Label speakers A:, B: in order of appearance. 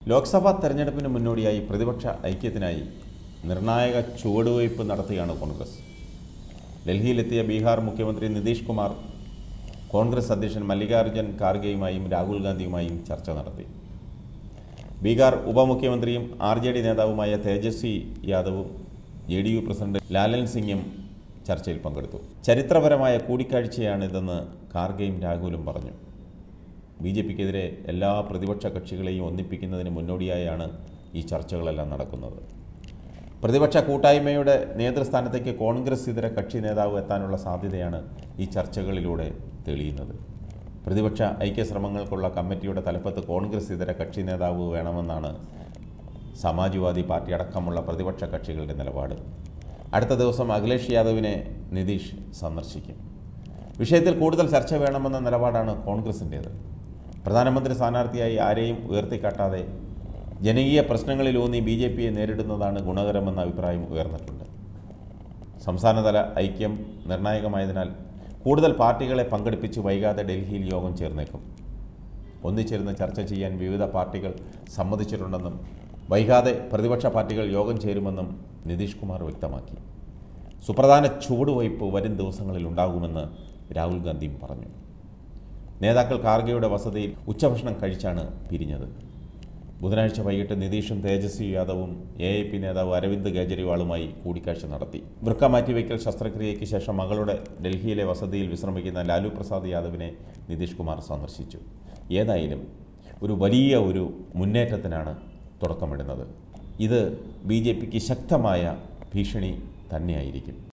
A: ലോക്സഭാ തെരഞ്ഞെടുപ്പിന് മുന്നോടിയായി പ്രതിപക്ഷ ഐക്യത്തിനായി നിർണായക ചുവടുവയ്പ് നടത്തുകയാണ് കോൺഗ്രസ് ഡൽഹിയിലെത്തിയ ബീഹാർ മുഖ്യമന്ത്രി നിതീഷ് കുമാർ കോൺഗ്രസ് അധ്യക്ഷൻ മല്ലികാർജ്ജുൻ ഖാർഗെയുമായും രാഹുൽ ഗാന്ധിയുമായും ചർച്ച നടത്തി ബീഹാർ ഉപമുഖ്യമന്ത്രിയും ആർ ജെ ഡി നേതാവുമായ തേജസ്വി യാദവും J D U president Lalan സിംഗും ചർച്ചയിൽ പങ്കെടുത്തു ചരിത്രപരമായ കൂടിക്കാഴ്ചയാണിതെന്ന് ഖാർഗെയും രാഹുലും പറഞ്ഞു ബി ജെ പിക്കെതിരെ എല്ലാ പ്രതിപക്ഷ കക്ഷികളെയും ഒന്നിപ്പിക്കുന്നതിന് മുന്നോടിയായാണ് ഈ ചർച്ചകളെല്ലാം നടക്കുന്നത് പ്രതിപക്ഷ കൂട്ടായ്മയുടെ നേതൃസ്ഥാനത്തേക്ക് കോൺഗ്രസ് ഇതര കക്ഷി നേതാവ് എത്താനുള്ള സാധ്യതയാണ് ഈ ചർച്ചകളിലൂടെ തെളിയുന്നത് പ്രതിപക്ഷ ഐക്യശ്രമങ്ങൾക്കുള്ള കമ്മിറ്റിയുടെ തലപ്പത്ത് കോൺഗ്രസ് ഇതര കക്ഷി നേതാവ് വേണമെന്നാണ് സമാജ്വാദി പാർട്ടി അടക്കമുള്ള പ്രതിപക്ഷ കക്ഷികളുടെ നിലപാട് അടുത്ത ദിവസം അഖിലേഷ് യാദവിനെ നിതീഷ് സന്ദർശിക്കും വിഷയത്തിൽ കൂടുതൽ ചർച്ച വേണമെന്ന നിലപാടാണ് കോൺഗ്രസിൻ്റേത് പ്രധാനമന്ത്രി സ്ഥാനാർത്ഥിയായി ആരെയും ഉയർത്തിക്കാട്ടാതെ ജനകീയ പ്രശ്നങ്ങളിലൂന്നി ബി ജെ പിയെ നേരിടുന്നതാണ് ഗുണകരമെന്ന അഭിപ്രായം ഉയർന്നിട്ടുണ്ട് സംസ്ഥാനതല ഐക്യം നിർണായകമായതിനാൽ കൂടുതൽ പാർട്ടികളെ പങ്കെടുപ്പിച്ച് വൈകാതെ ഡൽഹിയിൽ യോഗം ചേർന്നേക്കും ഒന്നിച്ചിരുന്ന് ചർച്ച ചെയ്യാൻ വിവിധ പാർട്ടികൾ സമ്മതിച്ചിട്ടുണ്ടെന്നും വൈകാതെ പ്രതിപക്ഷ പാർട്ടികൾ യോഗം ചേരുമെന്നും നിതീഷ് കുമാർ വ്യക്തമാക്കി സുപ്രധാന ചുവടുവയ്പ് വരും ദിവസങ്ങളിൽ ഉണ്ടാകുമെന്ന് രാഹുൽ ഗാന്ധിയും പറഞ്ഞു നേതാക്കൾ കാർഗെയുടെ വസതിയിൽ ഉച്ചഭക്ഷണം കഴിച്ചാണ് പിരിഞ്ഞത് ബുധനാഴ്ച വൈകിട്ട് നിതീഷും തേജസ്വി യാദവും എ ഐ പി നേതാവ് അരവിന്ദ് കെജ്രിവാളുമായി കൂടിക്കാഴ്ച നടത്തി വൃക്ക മാറ്റിവയ്ക്കൽ ശസ്ത്രക്രിയയ്ക്ക് ശേഷം മകളുടെ ഡൽഹിയിലെ വസതിയിൽ വിശ്രമിക്കുന്ന ലാലു പ്രസാദ് യാദവിനെ നിതീഷ് കുമാർ സന്ദർശിച്ചു ഏതായാലും ഒരു വലിയ ഒരു മുന്നേറ്റത്തിനാണ് തുടക്കമിടുന്നത് ഇത് ബി ജെ പിക്ക് ശക്തമായ ഭീഷണി തന്നെയായിരിക്കും